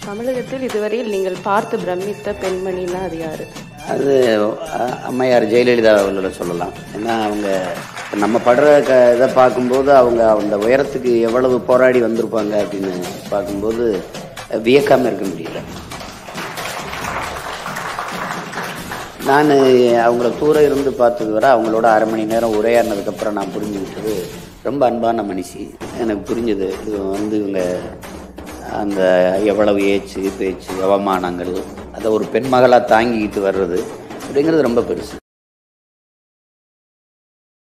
தமிழகத்தில் இதுவரையில் நீங்கள் பார்த்து பிரமித்த பெண்மணின்னா அது யாரு அது அ- அம்மையார் ஜெயலலிதா அவர்கள சொல்லலாம் ஏன்னா அவங்க இப்ப நம்ம படுற க இதை பார்க்கும்போது அவங்க அந்த உயரத்துக்கு எவ்வளவு போராடி வந்திருப்பாங்க அப்படின்னு பார்க்கும்போது வியக்காம இருக்க முடியல நான் அவங்கள தூர இருந்து பார்த்தது வரை அவங்களோட அரை மணி நேரம் உரையாடினதுக்கப்புறம் நான் புரிஞ்சுக்கிட்டது ரொம்ப அன்பான மனுஷி எனக்கு புரிஞ்சுது இது வந்து இவங்க அந்த எவ்வளவு ஏச்சு பேச்சு அவமானங்கள் அதை ஒரு பெண் மகளாக தாங்கிக்கிட்டு வர்றது அப்படிங்கிறது ரொம்ப பெருசு